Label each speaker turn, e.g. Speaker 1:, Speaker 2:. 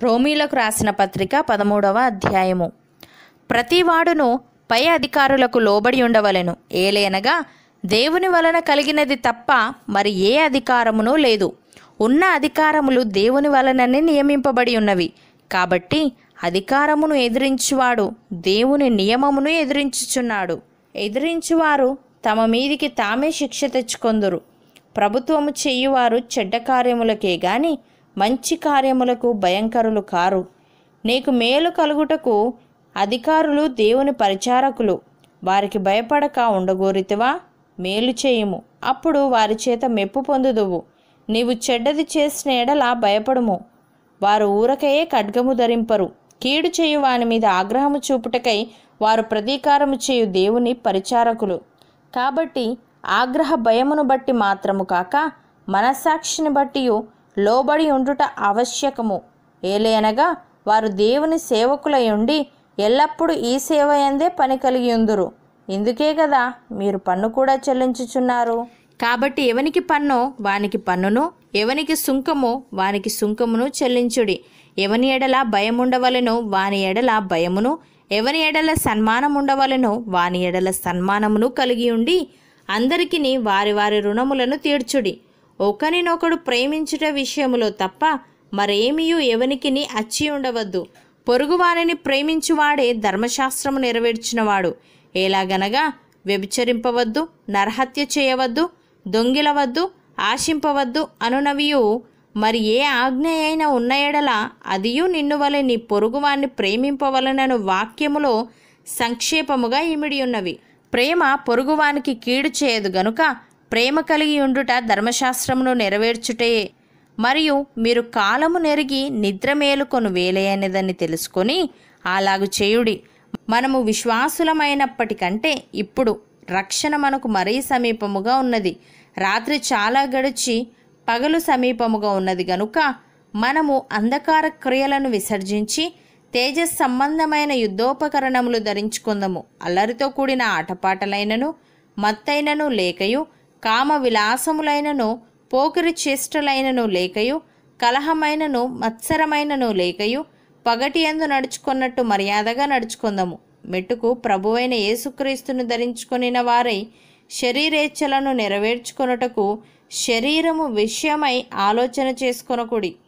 Speaker 1: రోమీలకు రాసిన పత్రిక పదమూడవ అధ్యాయము ప్రతివాడును పై అధికారులకు లోబడి ఉండవలెను ఏలేనగా దేవుని వలన కలిగినది తప్ప మరి ఏ అధికారమునూ లేదు ఉన్న అధికారములు దేవుని వలననే నియమింపబడి ఉన్నవి కాబట్టి అధికారమును ఎదిరించువాడు దేవుని నియమమును ఎదిరించుచున్నాడు ఎదిరించువారు తమ మీదికి తామే శిక్ష తెచ్చుకొందురు ప్రభుత్వము చెయ్యువారు చెడ్డ కార్యములకే గాని మంచి కార్యములకు భయంకరులు కారు నీకు మేలు కలుగుటకు అధికారులు దేవుని పరిచారకులు వారికి భయపడక ఉండగోరితివా మేలు చేయుము అప్పుడు వారి చేత మెప్పు పొందుదువు నీవు చెడ్డది చేసిన ఎడల భయపడుము వారు ఊరకయే ఖడ్గము ధరింపరు కీడు చేయు వాని మీద ఆగ్రహము చూపుటకై వారు ప్రతీకారము చేయు దేవుని పరిచారకులు కాబట్టి ఆగ్రహ భయమును బట్టి మాత్రము కాక మనస్సాక్షిని బట్టి లోబడి ఉండుట ఆవశ్యకము ఏలేనగా వారు దేవుని సేవకులై ఉండి ఎల్లప్పుడూ ఈ సేవ ఎందే పని కలిగి ఉందురు ఇందుకే కదా మీరు పన్ను కూడా చెల్లించుచున్నారు కాబట్టి ఎవనికి పన్నో వానికి పన్నును ఎవనికి సుంకమో వానికి సుంకమును చెల్లించుడి ఎవని ఎడల భయముండవలెనో వాని ఎడల భయమును ఎవని ఎడల సన్మానం ఉండవలెనో వాని ఎడల సన్మానమును కలిగి ఉండి అందరికిని వారి వారి రుణములను తీర్చుడి ఒకరినొకడు ప్రేమించుట విషయములో తప్ప మరేమియూ ఎవనికిని అచ్చి ఉండవద్దు పొరుగువారిని ప్రేమించువాడే ధర్మశాస్త్రము నెరవేర్చినవాడు ఎలాగనగా వ్యభిచరింపవద్దు నరహత్య చేయవద్దు దొంగిలవద్దు ఆశింపవద్దు అనునవియు మరి ఏ ఆజ్ఞ అయినా ఉన్న ఎడల అదియు నిన్ను వలె నీ పొరుగువాన్ని ప్రేమింపవలనను వాక్యములో సంక్షేపముగా ఇమిడి ఉన్నవి ప్రేమ పొరుగువానికి కీడు చేయదు గనుక ప్రేమ కలిగి ఉండుట ధర్మశాస్త్రమును నెరవేర్చుటయే మరియు మీరు కాలము నెరిగి నిద్ర మేలుకొను వేలైనదని తెలుసుకొని అలాగు చేయుడి మనము విశ్వాసులమైనప్పటికంటే ఇప్పుడు రక్షణ మనకు మరీ సమీపముగా ఉన్నది రాత్రి చాలా గడిచి పగలు సమీపముగా ఉన్నది గనుక మనము అంధకార క్రియలను విసర్జించి తేజస్ సంబంధమైన యుద్ధోపకరణములు ధరించుకుందాము అల్లరితో కూడిన ఆటపాటలైనను మత్తైనను లేకయు కామ విలాసములైనను పోకిరి చేష్టలైనను లేకయు కలహమైనను మత్సరమైనను లేకయు పగటి ఎందు నడుచుకున్నట్టు మర్యాదగా నడుచుకుందాము మెట్టుకు ప్రభువైన యేసుక్రీస్తును ధరించుకొనిన వారై శరీరేచ్ఛలను నెరవేర్చుకొనుటకు శరీరము విషయమై ఆలోచన చేసుకొనకుడి